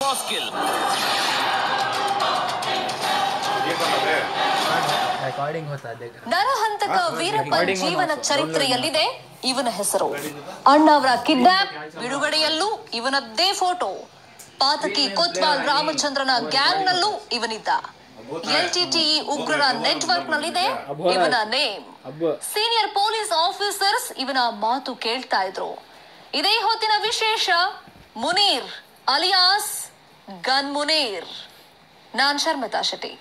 रास्किल recording होता देख ನರಹಂತಕ ವೀರಪ್ಪನ್ ಜೀವನ ಚರಿತ್ರೆಯಲ್ಲಿದೆ ಇವನ ಹೆಸರು ಅಣ್ಣವರ ಕಿಡ್ನಾಪ್ ಬಿಡುಗಡೆಯಲ್ಲೂ ಇವನದ್ದೇ ಫೋಟೋ ಪಾತಕಿ ಕೊತ್ವಾಲ್ ರಾಮಚಂದ್ರನ ಗ್ಯಾಂಗ್ ನಲ್ಲೂ ಇವನಿದ್ದ ಎಲ್ಟಿಟಿಇ ಉಗ್ರರ ನೆಟ್ವರ್ಕ್ ನಲ್ಲಿದೆ ಇವನ ನೇಮ್ ಸೀನಿಯರ್ ಪೊಲೀಸ್ ಆಫೀಸರ್ಸ್ ಇವನ ಮಾತು ಕೇಳ್ತಾ ಇದ್ರು ಇದೇ ಹೊತ್ತಿನ ವಿಶೇಷ ಮುನೀರ್ ಅಲಿಯಾಸ್ ಗನ್ ಮುನೀರ್ ನಾನ್ ಶರ್ಮಿತಾ ಶೆಟ್ಟಿ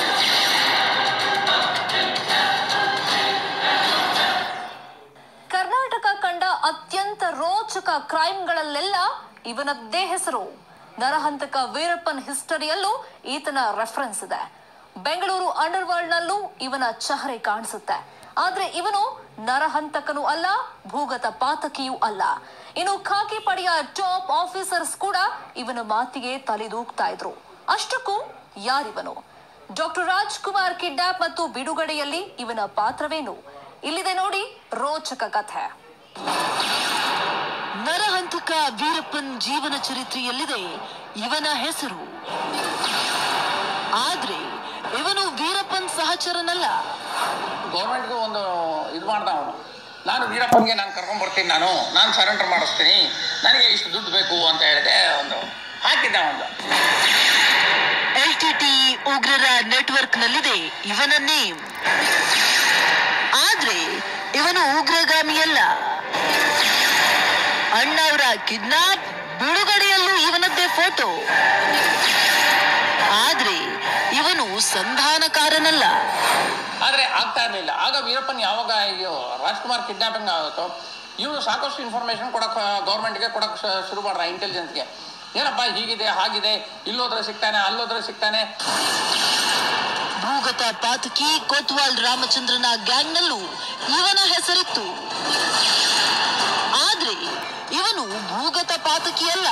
ಕರ್ನಾಟಕ ಕಂಡ ಅತ್ಯಂತ ರೋಚಕ ಕ್ರೈಮ್ಗಳಲ್ಲೆಲ್ಲ ಇವನದ್ದೇ ಹೆಸರು ನರಹಂತಕ ವೀರಪ್ಪನ್ ಹಿಸ್ಟರಿಯಲ್ಲೂ ಈತನ ರೆಫರೆನ್ಸ್ ಇದೆ ಬೆಂಗಳೂರು ಅಂಡರ್ ವರ್ಲ್ಡ್ ನಲ್ಲೂ ಇವನ ಚಹರೆ ಕಾಣಿಸುತ್ತೆ ಆದ್ರೆ ಇವನು ನರಹಂತಕನೂ ಅಲ್ಲ ಭೂಗತ ಪಾತಕಿಯೂ ಅಲ್ಲ ಇನ್ನು ಖಾಕಿ ಪಡೆಯ ಟಾಪ್ ಆಫೀಸರ್ಸ್ ಕೂಡ ಇವನ ಮಾತಿಗೆ ತಲೆದೂಗ್ತಾ ಇದ್ರು ಅಷ್ಟಕ್ಕೂ ಯಾರಿವನು ಡಾಕ್ಟರ್ ರಾಜ್ಕುಮಾರ್ ಕಿಡ್ನಾಪ್ ಮತ್ತು ಬಿಡುಗಡೆಯಲ್ಲಿ ಇವನ ಪಾತ್ರವೇನು ಇಲ್ಲಿದೆ ನೋಡಿ ರೋಚಕ ಕಥೆ ನರಹಂತಕ ವೀರಪ್ಪನ್ ಜೀವನ ಚರಿತ್ರೆಯಲ್ಲಿದೆ ಇವನ ಹೆಸರು ಆದ್ರೆ ಇವನು ವೀರಪ್ಪನ್ ಸಹಚರನಲ್ಲ ಗೌರ್ಮೆಂಟ್ಗೂ ಒಂದು ಇದು ಮಾಡ್ದ ಅವನು ನಾನು ವೀರಪ್ಪನಿಗೆ ನಾನು ಕರ್ಕೊಂಡ್ ಬರ್ತೀನಿ ನಾನು ನಾನು ಸರೆಂಡರ್ ಮಾಡಿಸ್ತೀನಿ ನನಗೆ ಇಷ್ಟು ದುಡ್ಡು ಬೇಕು ಅಂತ ಹೇಳಿದೆ ಒಂದು ಹಾಕಿದ್ದ ಒಂದು ಎಲ್ಟಿಟಿ ಉಗ್ರರ ನೆಟ್ವರ್ಕ್ ನಲ್ಲಿದೆ ಇವನ ನೇಮ್ ಆದ್ರೆ ಇವನು ಉಗ್ರಗಾಮಿಯಲ್ಲ ಅಣ್ಣವರ ಕಿಡ್ನಾಪ್ ಬಿಡುಗಡೆಯಲ್ಲೂ ಇವನದ್ದೇ ಫೋಟೋ ಆದ್ರೆ ಇವನು ಸಂಧಾನಕಾರನಲ್ಲ ಆದರೆ ಆಗ್ತಾ ಇರಲಿಲ್ಲ ಆಗ ವೀರಪ್ಪನ್ ಯಾವಾಗ ಅಯ್ಯೋ ರಾಜ್ಕುಮಾರ್ ಕಿಡ್ನಾಪಿಂಗ್ ಆಗುತ್ತೋ ಇವನು ಸಾಕಷ್ಟು ಇನ್ಫಾರ್ಮೇಷನ್ ಕೊಡಕ್ಕೆ ಗೌರ್ಮೆಂಟ್ಗೆ ಕೊಡಕ್ಕೆ ಶ- ಶುರು ಮಾಡ್ದ ಇಂಟೆಲಿಜೆನ್ಸ್ಗೆ ಏನಪ್ಪ ಹೀಗಿದೆ ಹಾಗಿದೆ ಇಲ್ಲೋದ್ರೆ ಸಿಗ್ತಾನೆ ಅಲ್ಲೋದ್ರೆ ಸಿಗ್ತಾನೆ ಭೂಗತ ಪಾತಕಿ ಕೊತ್ವಾಲ್ ರಾಮಚಂದ್ರನ ಗ್ಯಾಂಗ್ನಲ್ಲೂ ಇವನ ಹೆಸರಿತ್ತು ಆದ್ರೆ ಇವನು ಭೂಗತ ಪಾತಕಿಯಲ್ಲ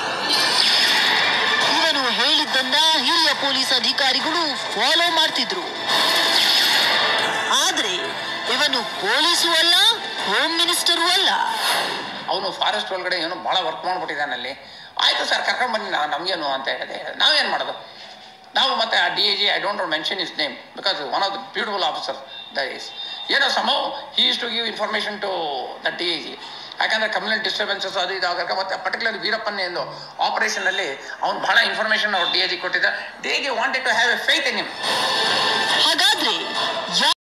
ಇವನು ಹೇಳಿದ್ದನ್ನ ಹಿರಿಯ ಪೊಲೀಸ್ ಅಧಿಕಾರಿಗಳು ಫಾಲೋ ಮಾಡ್ತಿದ್ರು ಆದ್ರೆ ಇವನು ಪೊಲೀಸು ಅಲ್ಲ ಹೋಮ್ ಮಿನಿಸ್ಟರು ಅಲ್ಲ ಅವನು ಫಾರೆಸ್ಟ್ ಒಳಗಡೆ ಏನೋ ಭಾಳ ವರ್ಕ್ ಮಾಡ್ಬಿಟ್ಟಿದ್ದಾನೆ ಅಲ್ಲಿ ಆಯಿತು ಸರ್ ಕರ್ಕೊಂಡು ಬನ್ನಿ ನಾವು ನಮಗೇನು ಅಂತ ಹೇಳಿದೆ ನಾವೇನು ಮಾಡೋದು ನಾವು ಮತ್ತೆ ಆ D A G I don't mention his name because one of the beautiful officer the is ಏನೋ somehow he is to give information to the D A G ಯಾಕಂದರೆ ಕಮ್ಯುನಲ್ ಡಿಸ್ಟರ್ಬೆನ್ಸಸ್ ಅದು ಇದು ಆಗಾಗ ಮತ್ತೆ ಪರ್ಟಿಕ್ಯುಲರ್ ವೀರಪ್ಪನ್ ಎಂದು ಆಪರೇಷನಲ್ಲಿ ಅವ್ನು ಭಾಳ ಇನ್ಫಾರ್ಮೇಷನ್ ಅವ್ರು ಡಿ ಎ ಜಿ ಕೊಟ್ಟಿದ್ದ D A G wanted to have a faith in him ಹಾಗಾದ್ರೆ